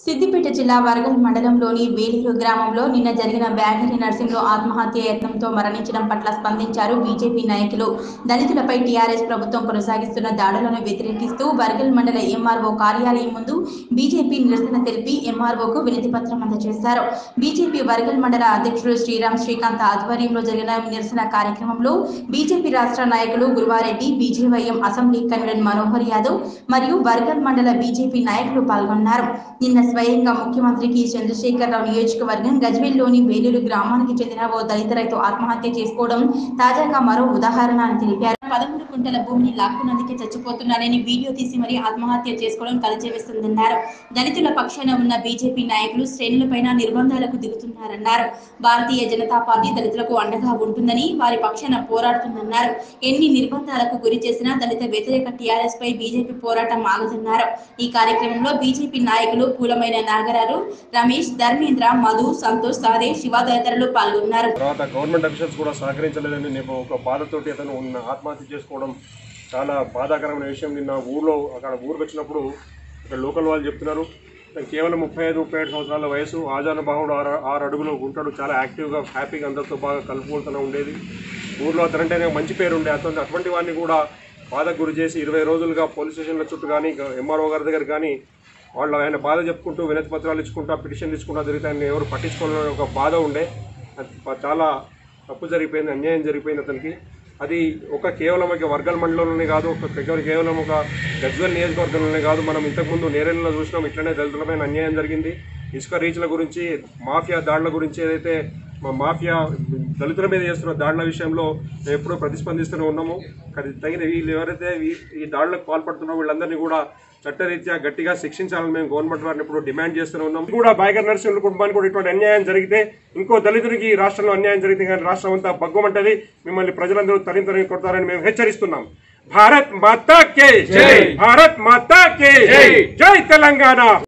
సిద్దిపేట జిల్లా వరగల్ మండలంలోని వేలూరు గ్రామంలో నిన్న జరిగిన బ్యాటరీ నర్సింగ్లో ఆత్మహత్య యత్నంతో మరణించడం పట్ల స్పందించారు బీజేపీ నాయకులు దళితులపై టీఆర్ఎస్ ప్రభుత్వం కొనసాగిస్తున్న దాడులను వ్యతిరేకిస్తూ వరగల్ మండల ఎంఆర్ఓ కార్యాలయం ముందు బీజేపీ నిరసన తెలిపి ఎంఆర్ఓకు వినతి పత్రం అందజేశారు బీజేపీ వరగల్ మండల అధ్యక్షుడు శ్రీరామ్ శ్రీకాంత్ ఆధ్వర్యంలో జరిగిన నిరసన కార్యక్రమంలో బీజేపీ రాష్ట్ర నాయకులు Guruvareddy BJYM assembly convener Manohar Yadav మరియు వరగల్ మండల బీజేపీ నాయకులు పాల్గొన్నారు నిన్న స్వయంగా ముఖ్యమంత్రికి చంద్రశేఖరరావు నియోజకవర్గం గజ్వేల్లోని వేలూరు గ్రామానికి చెందిన ఓ దళిత రైతు ఆత్మహత్య చేసుకోవడం తాజాగా మరో ఉదాహరణ అని తెలిపారు పదమూడు కుంటల భూమిని లాక్కున్నందుకే చచ్చిపోతున్నానని వీడియో తీసి మరీ ఆత్మహత్య చేసుకోవడం కలిచేవేస్తుందన్నారు దళితుల పక్షాన ఉన్న బీజేపీ నాయకులు శ్రేణులపైన నిర్బంధాలకు దిగుతున్నారన్నారు భారతీయ జనతా పార్టీ దళితులకు అండగా ఉంటుందని వారి పక్షాన పోరాడుతుందన్నారు ఎన్ని నిర్బంధాలకు గురి చేసినా దళిత వ్యతిరేక టీఆర్ఎస్ పై బీజేపీ పోరాటం ఆగదన్నారు ఈ కార్యక్రమంలో బీజేపీ నాయకులు పూలమైన నాగరారు రమేష్ ధర్మేంద్ర మధు సంతోష్ సాదే శివ తదితరులు పాల్గొన్నారు తర్వాత గవర్నమెంట్ అఫీషియల్స్ కూడా సహకరించలేదని నేను ఒక బాధతోటి అతను ఉన్న ఆత్మహత్య చేసుకోవడం చాలా బాధాకరమైన విషయం నిన్న ఊర్లో అక్కడ ఊరికి వచ్చినప్పుడు ఇక్కడ లోకల్ వాళ్ళు చెప్తున్నారు ఇతను కేవలం ముప్పై ఐదు ముప్పై ఏడు సంవత్సరాల వయసు ఆజాన బాహుడు ఆరు ఆరు అడుగులు ఉంటాడు చాలా యాక్టివ్గా హ్యాపీగా అందరితో బాగా కలుపుకుంటూనే ఉండేది ఊర్లో అతనంటేనే మంచి పేరు ఉండే అతను అటువంటి వాడిని కూడా బాధకు గురి చేసి ఇరవై రోజులుగా పోలీస్ స్టేషన్ల చుట్టూ కానీ ఎంఆర్ఓ గారి దగ్గర కానీ వాళ్ళు ఆయన బాధ చెప్పుకుంటూ వినతి పత్రాలు ఇచ్చుకుంటా పిటిషన్ ఇచ్చుకుంటా జరిగితే ఆయన ఎవరు పట్టించుకోవాలని ఒక బాధ ఉండే అది ప- చాలా తప్పు జరిగిపోయింది అన్యాయం జరిగిపోయింది అతనికి అది ఒక కేవలం ఒక వర్గల్ మండలంలోనే కాదు ఒక కేవలం- కేవలం ఒక గజ్వల్ నియోజకవర్గంలోనే కాదు మనం ఇంతకుముందు నేరేళ్ళలో చూసినాం ఇట్లనే దళితులపైన అన్యాయం జరిగింది ఇసుక రీచ్ల గురించి మాఫియా దాడుల గురించి ఏదైతే మా మాఫియా దళితుల మీద చేస్తున్న దాడుల విషయంలో మేము ఎప్పుడూ ప్రతిస్పందిస్తూనే ఉన్నాము కానీ తగిన వీళ్ళు ఎవరైతే ఈ- ఈ దాడులకు పాల్పడుతున్నారో వీళ్ళందరినీ కూడా చట్టరీత్యా గట్టిగా శిక్షించాలని మేము గవర్నమెంట్ వారిని ఇప్పుడు డిమాండ్ చేస్తూనే ఉన్నాం ఇది కూడా బాయికర్ నర్సింహుల కుటుంబానికి కూడా ఇటువంటి అన్యాయం జరిగితే ఇంకో దళితుడికి ఈ రాష్ట్రంలో అన్యాయం జరిగితే కానీ రాష్ట్రం అంతా బగ్గమంటది మిమ్మల్ని ప్రజలందరూ తరిం తరిమి కొడతారని మేము హెచ్చరిస్తున్నాం భారత్ మాతా కే జై భారత్ మాతా కే జై జై తెలంగాణ